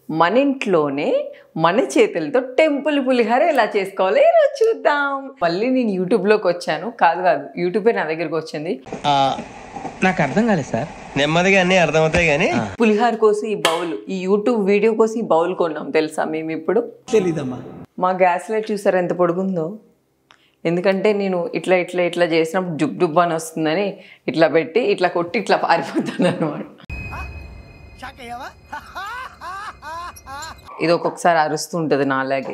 మన ఇంట్లోనే మన చేతులతో టెంపుల్ పులిహోర ఎలా చేసుకోవాలో ఈరోజు చూద్దాం మళ్ళీ నేను యూట్యూబ్లోకి వచ్చాను కాదు కాదు యూట్యూబే నా దగ్గరికి వచ్చింది ఆ, నాకు అర్థం కాలేదు సార్ నెమ్మదిగా అన్ని అర్థమవుతాయి కానీ పులిహోర కోసం ఈ బౌల్ ఈ యూట్యూబ్ వీడియో కోసం ఈ బౌల్ కొన్నాం తెలుసా మేము ఇప్పుడు తెలీదమ్మా మా గ్యాస్ లైట్ చూసారా ఎంత పొడుగుందో ఎందుకంటే నేను ఇట్లా ఇట్లా ఇట్లా చేసినప్పుడు జుబ్ జుబ్ అని వస్తుందని ఇట్లా పెట్టి ఇట్లా కొట్టి ఇట్లా పారిపోతాను అనమాట ఇది ఒక్కొక్కసారి అరుస్తూ ఉంటుంది నా అలాగే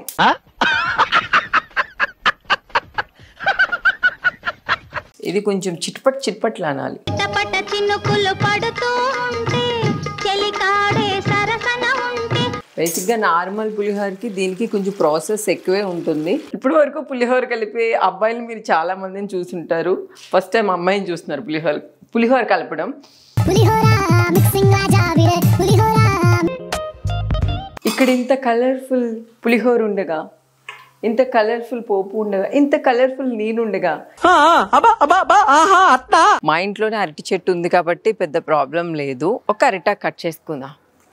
ఇది కొంచెం చిట్పట్ చిట్పట్లు అనాలి చిటపట చినుకులు పడుతూ ఉంటే చెలికాడే సరసన ఉంటే బేసిక్గా నార్మల్ పులిహోరకి దీనికి కొంచెం ప్రాసెస్ ఎక్కువే ఉంటుంది ఇప్పటి వరకు పులిహోర కలిపే అబ్బాయిలు మీరు చాలా మందిని చూసుంటారు ఫస్ట్ టైం అమ్మాయిని చూస్తున్నారు పులిహోర పులిహోర కలపడం పులిహోర మిక్సింగ్ రాజా విడే పులిహోర ఇక్కడ ఇంత కలర్ఫుల్ పులిహోర ఉండగా ఇంత కలర్ఫుల్ పోపు ఉండగా ఇంత కలర్ఫుల్ నేను ఉండగా మా ఇంట్లోనే అరటి చెట్టు ఉంది కాబట్టి పెద్ద ప్రాబ్లం లేదు ఒక అరిటా కట్ చేసుకుందాం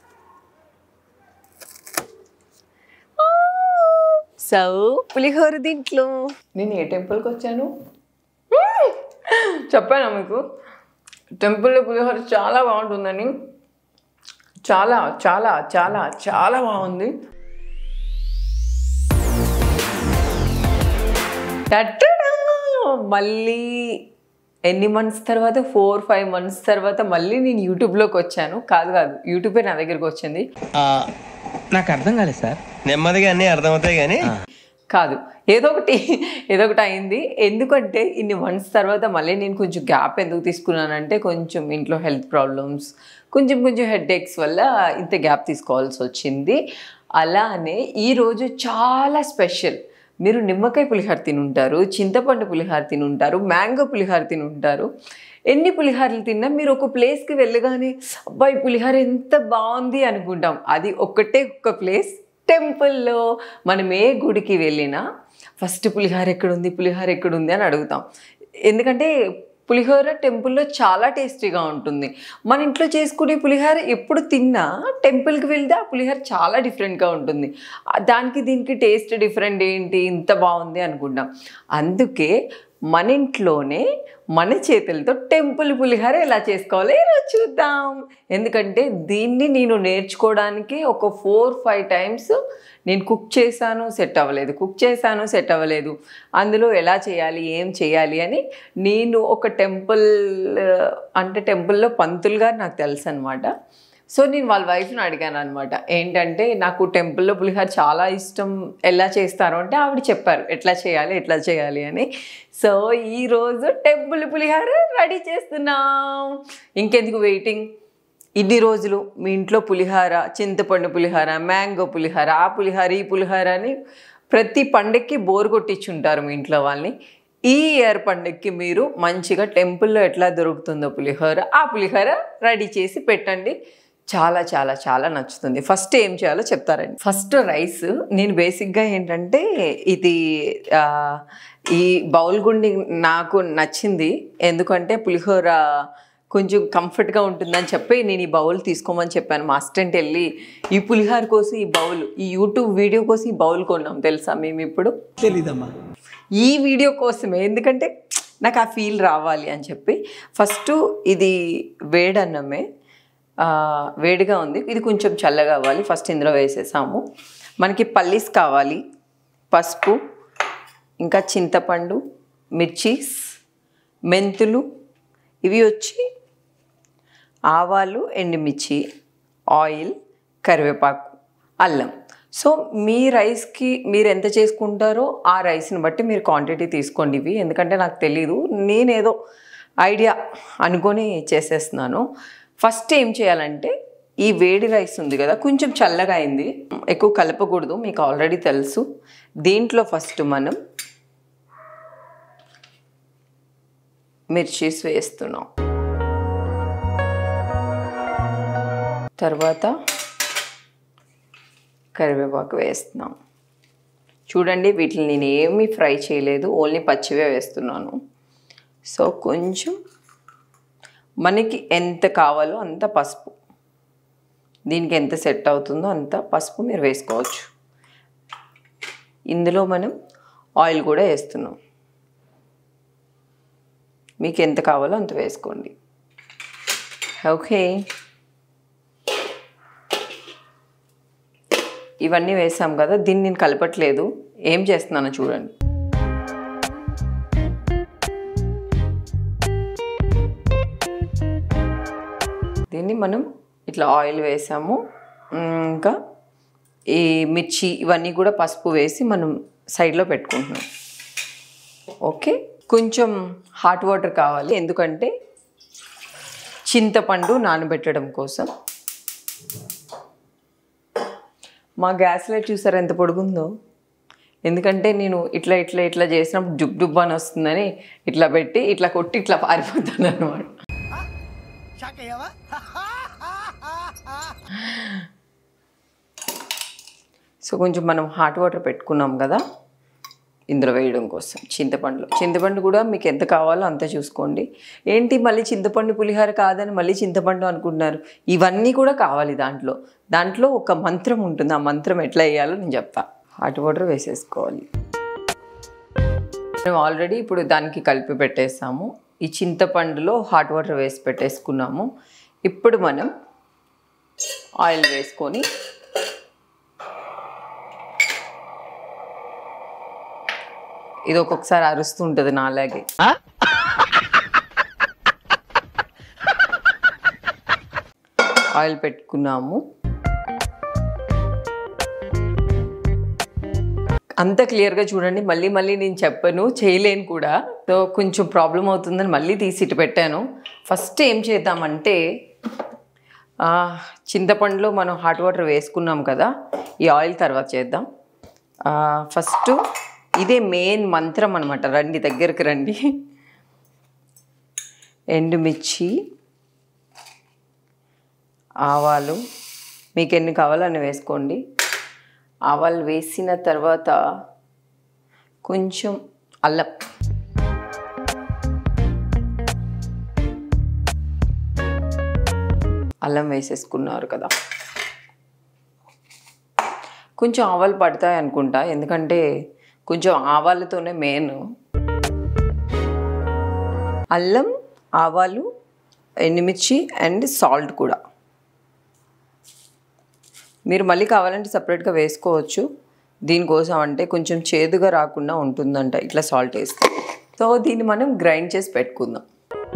సో పులిహోర దీంట్లో నేను ఏ టెంపుల్కి వచ్చాను చెప్పాను మీకు టెంపుల్లో పులిహోర చాలా బాగుంటుందని చాలా చాలా చాలా చాలా బాగుంది టట్టడా! మళ్ళీ ఎన్ని మంత్స్ తర్వాత ఫోర్ ఫైవ్ మంత్స్ తర్వాత మళ్ళీ నేను యూట్యూబ్లోకి వచ్చాను కాదు కాదు యూట్యూబే నా దగ్గరికి వచ్చింది ఆ, నాకు అర్థం కాలేదు సార్ నెమ్మదిగా అన్ని అర్థమవుతాయి కానీ కాదు ఏదో ఒకటి ఏదో ఒకటి అయింది ఎందుకంటే ఇన్ని మంత్స్ తర్వాత మళ్ళీ నేను కొంచెం గ్యాప్ ఎందుకు తీసుకున్నానంటే కొంచెం ఇంట్లో హెల్త్ ప్రాబ్లమ్స్ కొంచెం కొంచెం హెడ్ఏక్స్ వల్ల ఇంత గ్యాప్ తీసుకోవాల్సి వచ్చింది అలానే ఈరోజు చాలా స్పెషల్ మీరు నిమ్మకాయ పులిహార తినుంటారు చింతపండు పులిహార తినుంటారు మ్యాంగో పులిహార తినుంటారు ఎన్ని పులిహారలు తిన్నా మీరు ఒక ప్లేస్కి వెళ్ళగానే అబ్బాయి పులిహార ఎంత బాగుంది అనుకుంటాం అది ఒక్కటే ఒక్క ప్లేస్ టెంపుల్లో మనం ఏ గుడికి వెళ్ళినా ఫస్ట్ పులిహార ఎక్కడుంది పులిహార ఎక్కడుంది అని అడుగుతాం ఎందుకంటే పులిహోర టెంపుల్లో చాలా టేస్టీగా ఉంటుంది మన ఇంట్లో చేసుకునే పులిహోర ఎప్పుడు తిన్నా టెంపుల్కి వెళ్తే ఆ పులిహోర చాలా డిఫరెంట్గా ఉంటుంది ఆ దానికి దీనికి టేస్ట్ డిఫరెంట్ ఏంటి ఇంత బాగుంది అనుకుంటాం అందుకే మన ఇంట్లోనే మన చేతులతో టెంపుల్ పులిహోర ఎలా చేసుకోవాలో ఈరోజు చూద్దాం ఎందుకంటే దీన్ని నేను నేర్చుకోవడానికి ఒక ఫోర్ ఫైవ్ టైమ్స్ నేను కుక్ చేశాను సెట్ అవ్వలేదు కుక్ చేశాను సెట్ అవ్వలేదు అందులో ఎలా చేయాలి ఏం చేయాలి అని నేను ఒక టెంపుల్ అంటే టెంపుల్లో పంతులుగా నాకు తెలుసు అనమాట సో నేను వాళ్ళ వైఫ్ని అడిగాను అనమాట ఏంటంటే నాకు టెంపుల్లో పులిహోర చాలా ఇష్టం ఎలా చేస్తారు అంటే ఆవిడ చెప్పారు ఎట్లా చేయాలి ఎట్లా చేయాలి అని సో ఈరోజు టెంపుల్ పులిహోర రెడీ చేస్తున్నాం ఇంకెందుకు వెయిటింగ్ ఇన్ని రోజులు మీ ఇంట్లో పులిహార చింతపండు పులిహార మ్యాంగో పులిహార ఆ పులిహార ఈ పులిహార అని ప్రతి పండక్కి బోర్ కొట్టించుంటారు మీ ఇంట్లో వాళ్ళని ఈ ఇయర్ పండక్కి మీరు మంచిగా టెంపుల్లో ఎట్లా దొరుకుతుందో పులిహోర ఆ పులిహోర రెడీ చేసి పెట్టండి చాలా చాలా చాలా నచ్చుతుంది ఫస్ట్ ఏం చేయాలో చెప్తారండి ఫస్ట్ రైస్ నేను బేసిక్గా ఏంటంటే ఇది ఆ, ఈ బౌల్ గుండి నాకు నచ్చింది ఎందుకంటే పులిహోర కొంచెం కంఫర్ట్గా ఉంటుందని చెప్పి నేను ఈ బౌల్ తీసుకోమని చెప్పాను మా అసిస్టెంట్ వెళ్ళి ఈ పులిహార కోసం ఈ బౌల్ ఈ యూట్యూబ్ వీడియో కోసం ఈ బౌల్ కొన్నాం తెలుసా మేము ఇప్పుడు తెలీదమ్మా ఈ వీడియో కోసమే ఎందుకంటే నాకు ఆ ఫీల్ రావాలి అని చెప్పి ఫస్ట్ ఇది వేడన్నమే ఆ, వేడిగా ఉంది ఇది కొంచెం చల్లగా అవ్వాలి ఫస్ట్ ఇందులో వేసేసాము మనకి పల్లీస్ కావాలి పసుపు ఇంకా చింతపండు మిర్చీస్ మెంతులు ఇవి వచ్చి ఆవాలు ఎండుమిర్చి ఆయిల్ కరివేపాకు అల్లం సో మీ రైస్కి మీరు ఎంత చేసుకుంటారో ఆ రైస్ని బట్టి మీరు క్వాంటిటీ తీసుకోండి ఇవి ఎందుకంటే నాకు తెలీదు నేనేదో ఐడియా అనుకొని చేసేస్తున్నాను ఫస్ట్ ఏం చేయాలంటే ఈ వేడి రైస్ ఉంది కదా కొంచెం చల్లగా అయింది ఎక్కువ కలపకూడదు మీకు ఆల్రెడీ తెలుసు దీంట్లో ఫస్ట్ మనం మిర్చీస్ వేస్తున్నాం తర్వాత కరివేపాకు వేస్తున్నాం చూడండి వీటిని నేను ఏమీ ఫ్రై చేయలేదు ఓన్లీ పచ్చివే వేస్తున్నాను సో కొంచెం మనకి ఎంత కావాలో అంత పసుపు దీనికి ఎంత సెట్ అవుతుందో అంత పసుపు మీరు వేసుకోవచ్చు ఇందులో మనం ఆయిల్ కూడా వేస్తున్నాం మీకు ఎంత కావాలో అంత వేసుకోండి ఓకే ఇవన్నీ వేసాం కదా దీన్ని నేను కలపట్లేదు ఏం చేస్తున్నానో చూడండి దీన్ని మనం ఇట్లా ఆయిల్ వేసాము ఉమ్, ఇంకా ఈ మిర్చి ఇవన్నీ కూడా పసుపు వేసి మనం సైడ్లో పెట్టుకుంటున్నాం ఓకే కొంచెం హాట్ వాటర్ కావాలి ఎందుకంటే చింతపండు నానబెట్టడం కోసం మా గ్యాస్ లైట్ చూసారా ఎంత పొడుగుందో ఎందుకంటే నేను ఇట్లా ఇట్లా ఇట్లా చేసినప్పుడు జుబ్ జుబ్ అని వస్తుందని ఇట్లా పెట్టి ఇట్లా కొట్టి ఇట్లా పారిపోతాను అనమాట సో కొంచెం మనం హాట్ వాటర్ పెట్టుకున్నాం కదా ఇందులో వేయడం కోసం చింతపండులో చింతపండు కూడా మీకు ఎంత కావాలో అంత చూసుకోండి ఏంటి మళ్ళీ చింతపండు పులిహోర కాదని మళ్ళీ చింతపండు అనుకుంటున్నారు ఇవన్నీ కూడా కావాలి దాంట్లో దాంట్లో ఒక మంత్రం ఉంటుంది ఆ మంత్రం ఎట్లా వేయాలో నేను చెప్తా హాట్ వాటర్ వేసేసుకోవాలి మేము ఆల్రెడీ ఇప్పుడు దానికి కలిపి పెట్టేసాము ఈ చింతపండులో హాట్ వాటర్ వేసి పెట్టేసుకున్నాము ఇప్పుడు మనం ఆయిల్ వేసుకొని ఇది ఒక్కొక్కసారి అరుస్తూ ఉంటుంది నాలాగే ఆయిల్ పెట్టుకున్నాము అంత క్లియర్గా చూడండి మళ్ళీ మళ్ళీ నేను చెప్పను చేయలేను కూడా సో కొంచెం ప్రాబ్లం అవుతుందని మళ్ళీ తీసి ఇటు పెట్టాను ఫస్ట్ ఏం చేద్దామంటే ఆ, చింతపండులో మనం హాట్ వాటర్ వేసుకున్నాం కదా ఈ ఆయిల్ తర్వాత చేద్దాం ఆ, ఫస్ట్ ఇదే మెయిన్ మంత్రం అనమాట రండి దగ్గరికి రండి ఎండుమిర్చి ఆవాలు మీకు ఎన్ని కావాలో అన్ని వేసుకోండి ఆవాలు వేసిన తర్వాత కొంచెం అల్లం అల్లం వేసేసుకున్నారు కదా కొంచెం ఆవాలు పడతాయి అనుకుంటా ఎందుకంటే కొంచెం ఆవాలతోనే మెయిన్ అల్లం ఆవాలు ఎండుమిర్చి అండ్ సాల్ట్ కూడా మీరు మళ్ళీ కావాలంటే సపరేట్గా వేసుకోవచ్చు దీనికోసం అంటే కొంచెం చేదుగా రాకుండా ఉంటుందంట ఇట్లా సాల్ట్ వేస్తే సో దీన్ని మనం గ్రైండ్ చేసి పెట్టుకుందాం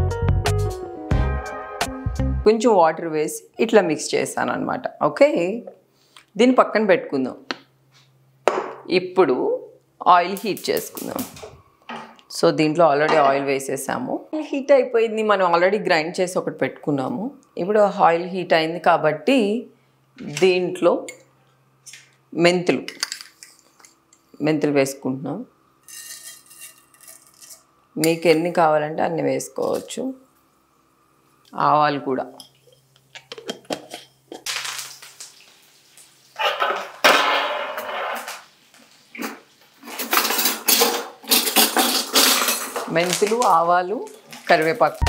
కొంచెం వాటర్ వేసి ఇట్లా మిక్స్ చేస్తాను అనమాట ఓకే దీన్ని పక్కన పెట్టుకుందాం ఇప్పుడు ఆయిల్ హీట్ చేసుకుందాం సో దీంట్లో ఆల్రెడీ ఆయిల్ వేసేసాము హీట్ అయిపోయింది మనం ఆల్రెడీ గ్రైండ్ చేసి ఒకటి పెట్టుకున్నాము ఇప్పుడు ఆయిల్ హీట్ అయింది కాబట్టి దీంట్లో మెంతులు మెంతులు వేసుకుంటున్నాం మీకు ఎన్ని కావాలంటే అన్ని వేసుకోవచ్చు ఆవాలు కూడా మెంతులు ఆవాలు కరివేపాకు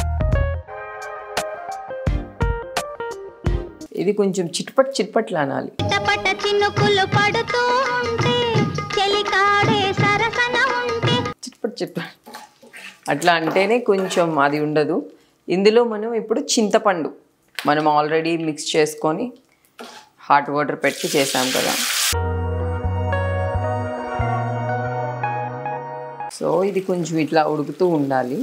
ఇది కొంచెం చిట్పట్ చిట్పట్లు అనాలి చిటపట చినుకులు పడుతూ ఉంటే చెలికాడే సరసన ఉంటే చిట్పట్ చిట్పట్ అట్లా అంటేనే కొంచెం అది ఉండదు ఇందులో మనం ఇప్పుడు చింతపండు మనం ఆల్రెడీ మిక్స్ చేసుకొని హాట్ వాటర్ పెట్టి చేసాం కదా సో ఇది కొంచెం ఇట్లా ఉడుకుతూ ఉండాలి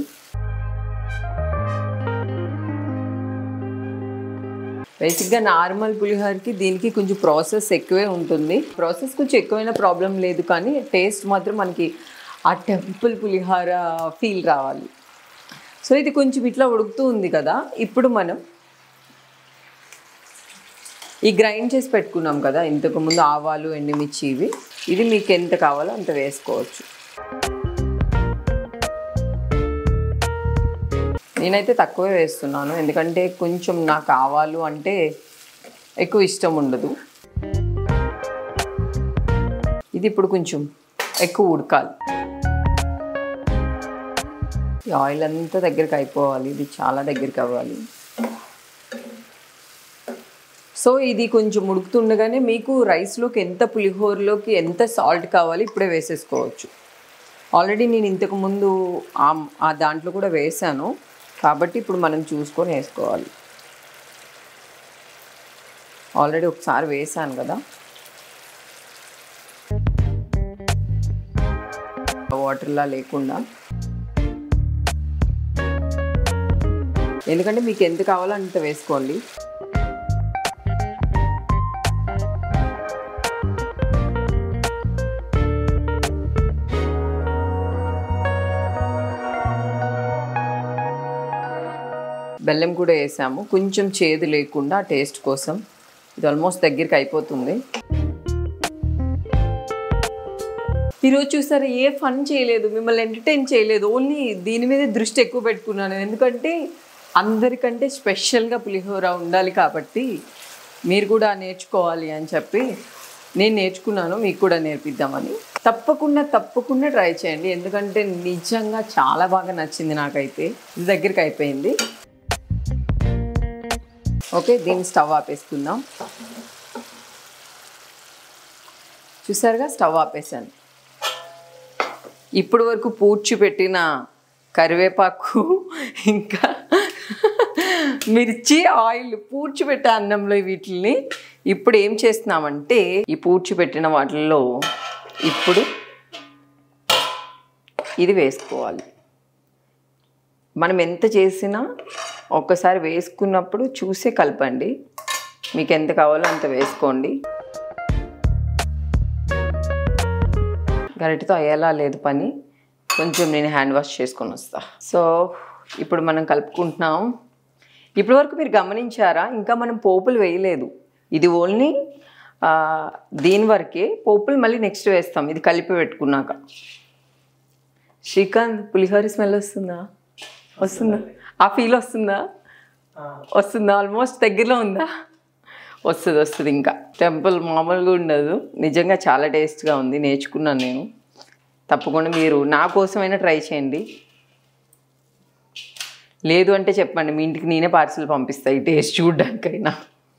బేసిక్గా నార్మల్ పులిహోరకి దీనికి కొంచెం ప్రాసెస్ ఎక్కువే ఉంటుంది ప్రాసెస్ కొంచెం ఎక్కువైన ప్రాబ్లం లేదు కానీ టేస్ట్ మాత్రం మనకి ఆ టెంపుల్ పులిహోర ఫీల్ రావాలి సో ఇది కొంచెం ఇట్లా ఉడుకుతూ ఉంది కదా ఇప్పుడు మనం ఈ గ్రైండ్ చేసి పెట్టుకున్నాం కదా ఇంతకుముందు ఆవాలు ఎండుమిర్చి ఇవి ఇది మీకు ఎంత కావాలో అంత వేసుకోవచ్చు నేనైతే తక్కువే వేస్తున్నాను ఎందుకంటే కొంచెం నాకు ఆవాలు అంటే ఎక్కువ ఇష్టం ఉండదు ఇది ఇప్పుడు కొంచెం ఎక్కువ ఉడకాలి ఈ ఆయిల్ అంతా దగ్గరికి అయిపోవాలి ఇది చాలా దగ్గరికి అవ్వాలి సో ఇది కొంచెం ఉడుకుతుండగానే మీకు రైస్లోకి ఎంత పులిహోరలోకి ఎంత సాల్ట్ కావాలి ఇప్పుడే వేసేసుకోవచ్చు ఆల్రెడీ నేను ఇంతకు ముందు ఆ- ఆ దాంట్లో కూడా వేసాను కాబట్టి ఇప్పుడు మనం చూసుకొని వేసుకోవాలి ఆల్రెడీ ఒకసారి వేసాను కదా వాటర్లా లేకుండా ఎందుకంటే మీకు ఎంత కావాలో అంత వేసుకోవాలి బెల్లం కూడా వేసాము కొంచెం చేదు లేకుండా టేస్ట్ కోసం ఇది ఆల్మోస్ట్ దగ్గరికి అయిపోతుంది ఈరోజు చూసారా ఏ ఫన్ చేయలేదు మిమ్మల్ని ఎంటర్టైన్ చేయలేదు ఓన్లీ దీని మీద దృష్టి ఎక్కువ పెట్టుకున్నాను ఎందుకంటే అందరికంటే స్పెషల్గా పులిహోర ఉండాలి కాబట్టి మీరు కూడా నేర్చుకోవాలి అని చెప్పి నేను నేర్చుకున్నాను మీకు కూడా నేర్పిద్దామని తప్పకుండా తప్పకుండా ట్రై చేయండి ఎందుకంటే నిజంగా చాలా బాగా నచ్చింది నాకైతే ఇది దగ్గరికి అయిపోయింది ఓకే దీన్ని స్టవ్ ఆపేసుకుందాం చూసారుగా స్టవ్ ఆపేసాను ఇప్పుడు వరకు పూడ్చి పెట్టిన కరివేపాకు ఇంకా మిర్చి ఆయిల్ పూడ్చిపెట్టే అన్నంలో వీటిని ఇప్పుడు ఏం చేస్తున్నామంటే ఈ పూడ్చిపెట్టిన వాటిల్లో ఇప్పుడు ఇది వేసుకోవాలి మనం ఎంత చేసినా ఒక్కసారి వేసుకున్నప్పుడు చూసే కలపండి మీకు ఎంత కావాలో అంత వేసుకోండి గరిటతో అయ్యేలా లేదు పని కొంచెం నేను హ్యాండ్ వాష్ చేసుకొని వస్తా సో ఇప్పుడు మనం కలుపుకుంటున్నాం ఇప్పటి వరకు మీరు గమనించారా ఇంకా మనం పోపులు వేయలేదు ఇది ఓన్లీ ఆ, దీని వరకే పోపులు మళ్ళీ నెక్స్ట్ వేస్తాం ఇది కలిపి పెట్టుకున్నాక శ్రీకాంత్ పులిహోర స్మెల్ వస్తుందా వస్తుందా ఆ ఫీల్ వస్తుందా వస్తుందా ఆల్మోస్ట్ దగ్గరలో ఉందా వస్తుంది వస్తుంది ఇంకా టెంపుల్ మామూలుగా ఉండదు నిజంగా చాలా టేస్ట్గా ఉంది నేర్చుకున్నాను నేను తప్పకుండా మీరు నా కోసమైనా ట్రై చేయండి లేదు అంటే చెప్పండి మీ ఇంటికి నేనే పార్సిల్ పంపిస్తా ఈ టేస్ట్ చూడ్డానికైనా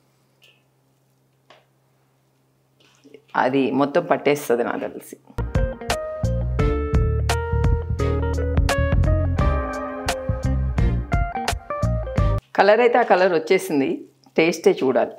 అది మొత్తం పట్టేస్తుంది నాకు తెలిసి కలర్ అయితే ఆ కలర్ వచ్చేసింది టేస్టే చూడాలి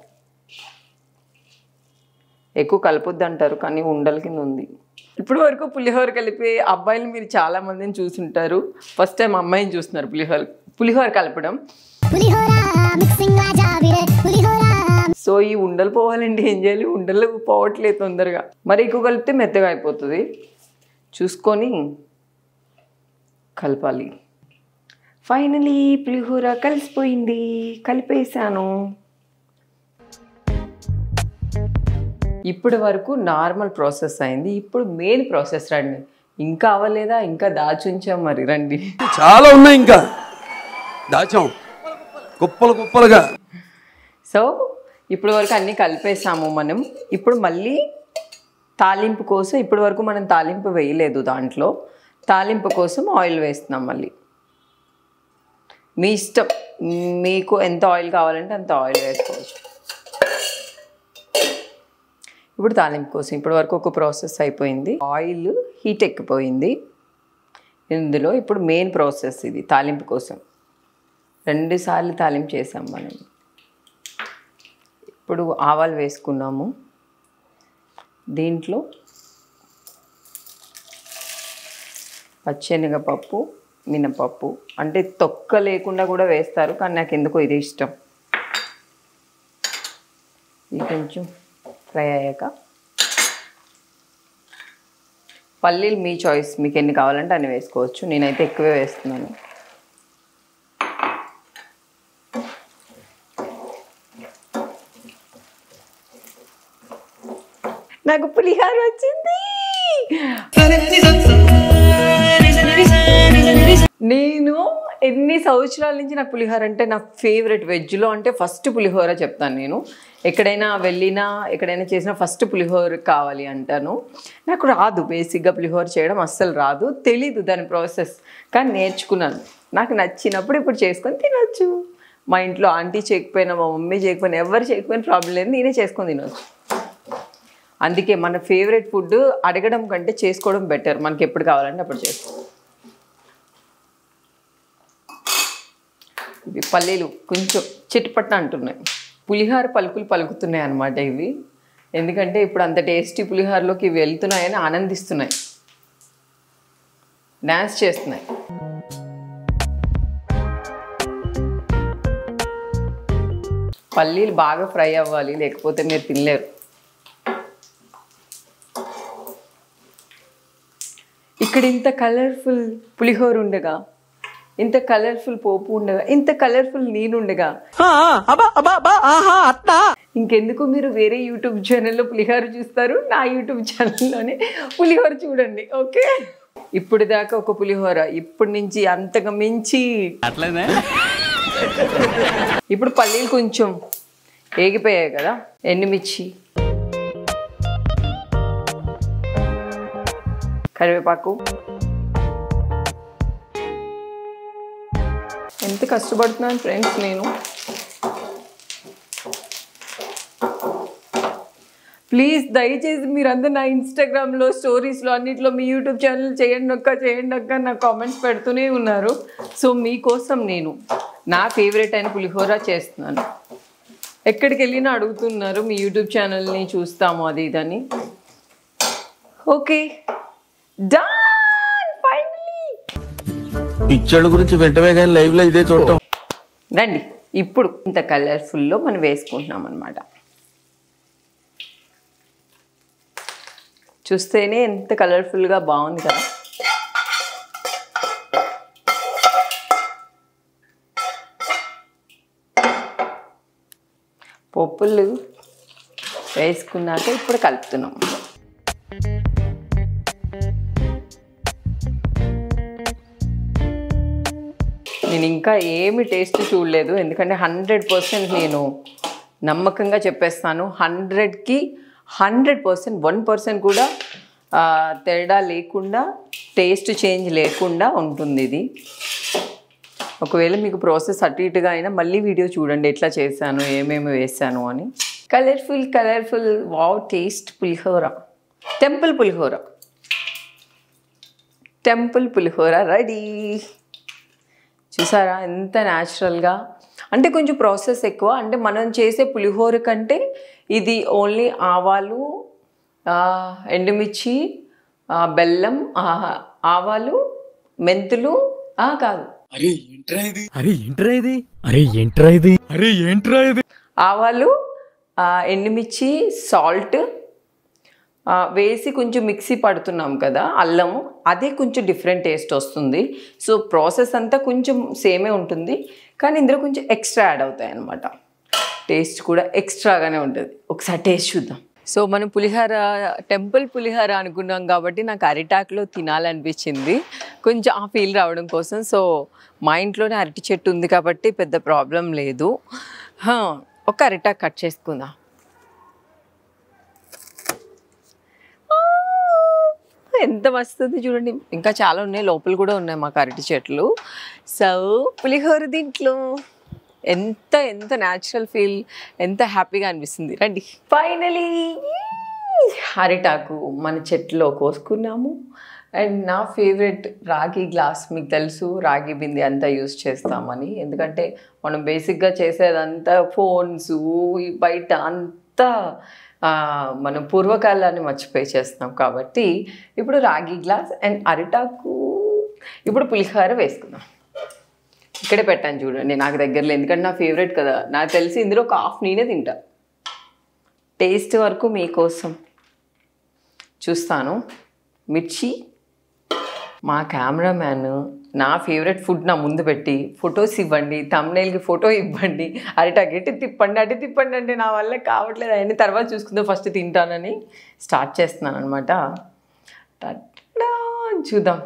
ఎక్కువ కలపొద్దు అంటారు కానీ ఉండల కింద ఉంది ఇప్పుడు వరకు పులిహోర కలిపే అబ్బాయిలు మీరు చాలా మందిని చూసుంటారు ఫస్ట్ టైం అమ్మాయిని చూస్తున్నారు పులిహోర పులిహోర కలపడం పులిహోర మిక్సింగ్ రాజా విరే పులిహోర సో ఈ ఉండలు పోవాలంటే ఏం చేయాలి ఉండలు పోవట్లేదు తొందరగా మరి ఎక్కువ కలిపితే మెత్తగా అయిపోతుంది చూసుకొని కలపాలి ఫైనలీ పులిహోర కలిసిపోయింది కలిపేసాను ఇప్పటి వరకు నార్మల్ ప్రాసెస్ అయింది ఇప్పుడు మెయిన్ ప్రాసెస్ రండి ఇంకా అవ్వలేదా ఇంకా దాచుంచాం మరి రండి చాలా ఉన్నాయి ఇంకా దాచాం కుప్పలు కుప్పలుగా సో ఇప్పటి వరకు అన్నీ కలిపేసాము మనం ఇప్పుడు మళ్ళీ తాలింపు కోసం ఇప్పటి వరకు మనం తాలింపు వేయలేదు దాంట్లో తాలింపు కోసం ఆయిల్ వేస్తున్నాం మళ్ళీ మీ ఇష్టం మీకు ఎంత ఆయిల్ కావాలంటే అంత ఆయిల్ వేసుకోవచ్చు ఇప్పుడు తాలింపు కోసం ఇప్పటి వరకు ఒక ప్రాసెస్ అయిపోయింది ఆయిల్ హీట్ ఎక్కిపోయింది ఇందులో ఇప్పుడు మెయిన్ ప్రాసెస్ ఇది తాలింపు కోసం రెండు సార్లు తాలింపు చేసాం మనం ఇప్పుడు ఆవాలు వేసుకున్నాము దీంట్లో పచ్చెనగపప్పు మినపప్పు అంటే తొక్క లేకుండా కూడా వేస్తారు కానీ నాకు ఎందుకో ఇది ఇష్టం ఇది కొంచెం ఫ్రై అయ్యాక పల్లీలు మీ చాయిస్ మీకు ఎన్ని కావాలంటే అన్ని వేసుకోవచ్చు నేనైతే ఎక్కువే వేస్తున్నాను నాకు పులిహార వచ్చింది నేను ఎన్ని సంవత్సరాల నుంచి నాకు పులిహోర అంటే నా ఫేవరెట్ వెజ్లో అంటే ఫస్ట్ పులిహోర చెప్తాను నేను ఎక్కడైనా వెళ్ళినా ఎక్కడైనా చేసినా ఫస్ట్ పులిహోర కావాలి అంటాను నాకు రాదు బేసిక్గా పులిహోర చేయడం అస్సలు రాదు తెలీదు దాని ప్రాసెస్ కానీ నేర్చుకున్నాను నాకు నచ్చినప్పుడు ఇప్పుడు చేసుకొని తినొచ్చు మా ఇంట్లో ఆంటీ చేయకపోయినా మా మమ్మీ చేయకపోయినా ఎవరు చేయకపోయినా ప్రాబ్లం లేదు నేనే చేసుకొని తినవచ్చు అందుకే మన ఫేవరెట్ ఫుడ్ అడగడం కంటే చేసుకోవడం బెటర్ మనకి ఎప్పుడు కావాలంటే అప్పుడు చేసుకో ఇవి పల్లీలు కొంచెం చిట్టుపట్ట అంటున్నాయి పులిహార పలుకులు పలుకుతున్నాయి అన్నమాట ఇవి ఎందుకంటే ఇప్పుడు అంత టేస్టీ పులిహారలోకి ఇవి వెళ్తున్నాయని ఆనందిస్తున్నాయి డ్యాన్స్ చేస్తున్నాయి పల్లీలు బాగా ఫ్రై అవ్వాలి లేకపోతే మీరు తినలేరు ఇక్కడ ఇంత కలర్ఫుల్ పులిహోర ఉండగా ఇంత కలర్ఫుల్ పోపు ఉండగా ఇంత కలర్ఫుల్ నేనుండగా ఇంకెందుకు మీరు వేరే యూట్యూబ్ ఛానల్లో పులిహోర చూస్తారు నా యూట్యూబ్ ఛానల్లోనే పులిహోర చూడండి ఓకే ఇప్పుడు దాకా ఒక పులిహోర ఇప్పటి నుంచి అంతకు మించి అట్లనే ఇప్పుడు పల్లీలు కొంచెం ఏగిపోయాయి కదా ఎండుమిర్చి కరివేపాకు ఎంత కష్టపడుతున్నాను ఫ్రెండ్స్ నేను ప్లీజ్ దయచేసి మీరందరూ నా ఇన్స్టాగ్రామ్లో స్టోరీస్లో అన్నిట్లో మీ యూట్యూబ్ ఛానల్ చేయండి అక్క చేయండి అక్క నా కామెంట్స్ పెడుతూనే ఉన్నారు సో మీకోసం నేను నా ఫేవరెట్ అయిన పులిహోర చేస్తున్నాను ఎక్కడికి వెళ్ళినా అడుగుతున్నారు మీ యూట్యూబ్ ఛానల్ని చూస్తాము అది ఇదని ఓకే డన్ ఫైనలీ పిచ్చోళ్ళ గురించి వెంటనే కానీ లైవ్ లో ఇదే చూడటం రండి ఇప్పుడు ఇంత కలర్ఫుల్లో మనం వేసుకుంటున్నాం అనమాట చూస్తేనే ఎంత కలర్ఫుల్గా బాగుంది కదా పప్పులు వేసుకున్నాక ఇప్పుడు కలుపుతున్నాం నేను ఇంకా ఏమి టేస్ట్ చూడలేదు ఎందుకంటే హండ్రెడ్ పర్సెంట్ నేను నమ్మకంగా చెప్పేస్తాను హండ్రెడ్కి హండ్రెడ్ పర్సెంట్ వన్ పర్సెంట్ కూడా ఆ, తేడా లేకుండా టేస్ట్ చేంజ్ లేకుండా ఉంటుంది ఇది ఒకవేళ మీకు ప్రాసెస్ అటు ఇటుగా అయినా మళ్ళీ వీడియో చూడండి ఎట్లా చేశాను ఏమేమి వేసాను అని colourful colourful wow taste pulihora temple pulihora temple pulihora ready చూసారా ఎంత న్యాచురల్గా అంటే కొంచెం ప్రాసెస్ ఎక్కువ అంటే మనం చేసే పులిహోర కంటే ఇది ఓన్లీ ఆవాలు ఆ, ఎండుమిర్చి ఆ, బెల్లం ఆ, ఆవాలు మెంతులు ఆ, కాదు అరే ఏంట్రా ఇది అరే ఏంట్రా ఇది అరే ఏంట్రా ఇది అరే ఏంట్రా ఇది ఆవాలు ఆ, ఎండుమిర్చి సాల్ట్ ఆ, వేసి కొంచెం మిక్సీ పడుతున్నాం కదా అల్లము అదే కొంచెం డిఫరెంట్ టేస్ట్ వస్తుంది సో ప్రాసెస్ అంతా కొంచెం సేమే ఉంటుంది కానీ ఇందులో కొంచెం ఎక్స్ట్రా యాడ్ అవుతాయి అన్నమాట టేస్ట్ కూడా ఎక్స్ట్రాగానే ఉంటుంది ఒకసారి టేస్ట్ చూద్దాం సో మనం పులిహార టెంపుల్ పులిహార అనుకున్నాం కాబట్టి నాకు అరిటాకులో తినాలనిపించింది కొంచెం ఆ ఫీల్ రావడం కోసం సో మా ఇంట్లోనే అరటి చెట్టు ఉంది కాబట్టి పెద్ద ప్రాబ్లం లేదు హా, ఒక అరిటాకు కట్ చేసుకుందాం ఎంత వస్తుంది చూడండి ఇంకా చాలా ఉన్నాయి లోపల కూడా ఉన్నాయి మాకు అరటి చెట్లు సో పులిహోర దీంట్లో ఎంత ఎంత న్యాచురల్ ఫీల్ ఎంత హ్యాపీగా అనిపిస్తుంది రండి ఫైనలీ అరిటాకు మన చెట్లో కోసుకున్నాము అండ్ నా ఫేవరెట్ రాగి గ్లాస్ మీకు తెలుసు రాగి బిందె అంతా యూస్ చేస్తామని ఎందుకంటే మనం బేసిక్గా చేసేదంతా ఫోన్స్ బయట అంతా ఆ, మనం పూర్వకాలాన్ని మర్చిపోయి చేస్తున్నాం కాబట్టి ఇప్పుడు రాగి గ్లాస్ అండ్ అరిటాకు ఇప్పుడు పులిహోర వేసుకుందాం ఇక్కడే పెట్టాను చూడండి నాకు దగ్గరలో ఎందుకంటే నా ఫేవరెట్ కదా నాకు తెలిసి ఇందులో ఒక హాఫ్ నేనే తింటా టేస్ట్ వరకు మీకోసం చూస్తాను మిర్చి మా కెమెరామ్యాన్ నా ఫేవరెట్ ఫుడ్ నా ముందు పెట్టి ఫొటోస్ ఇవ్వండి తమ్నేల్కి ఫోటో ఇవ్వండి అరిటాకు ఇటు తిప్పండి అటు తిప్పండి అంటే నా వల్ల కావట్లేదు అవన్నీ తర్వాత చూసుకుందాం ఫస్ట్ తింటానని స్టార్ట్ చేస్తున్నాను అనమాట చూద్దాం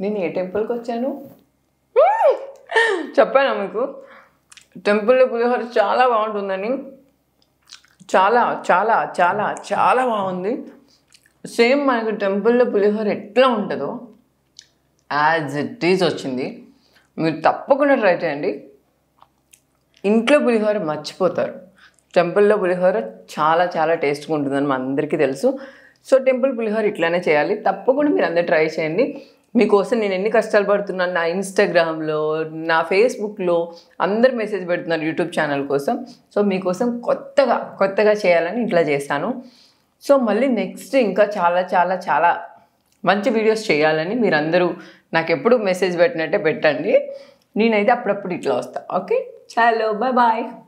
నేను ఏ టెంపుల్కి వచ్చాను మ్మ్! చెప్పానా మీకు టెంపుల్లో పులిహోర చాలా బాగుంటుందని చాలా చాలా చాలా చాలా బాగుంది సేమ్ మనకు టెంపుల్లో పులిహోర ఎట్లా ఉంటుందో యాజ్ ఇట్ ఈజ్ వచ్చింది మీరు తప్పకుండా ట్రై చేయండి ఇంట్లో పులిహోర మర్చిపోతారు టెంపుల్లో పులిహోర చాలా చాలా టేస్ట్గా ఉంటుందని మా అందరికీ తెలుసు సో టెంపుల్ పులిహోర ఇట్లానే చేయాలి తప్పకుండా మీరు అందరు ట్రై చేయండి మీకోసం నేను ఎన్ని కష్టాలు పడుతున్నాను నా ఇన్స్టాగ్రామ్లో నా ఫేస్బుక్లో అందరు మెసేజ్ పెడుతున్నారు యూట్యూబ్ ఛానల్ కోసం సో మీకోసం కొత్తగా కొత్తగా చేయాలని ఇట్లా చేశాను సో మళ్ళీ నెక్స్ట్ ఇంకా చాలా చాలా చాలా మంచి వీడియోస్ చేయాలని మీరందరూ నాకు ఎప్పుడు మెసేజ్ పెట్టినట్టే పెట్టండి నేనైతే అప్పుడప్పుడు ఇట్లా వస్తా ఓకే చాలో బాయ్ బాయ్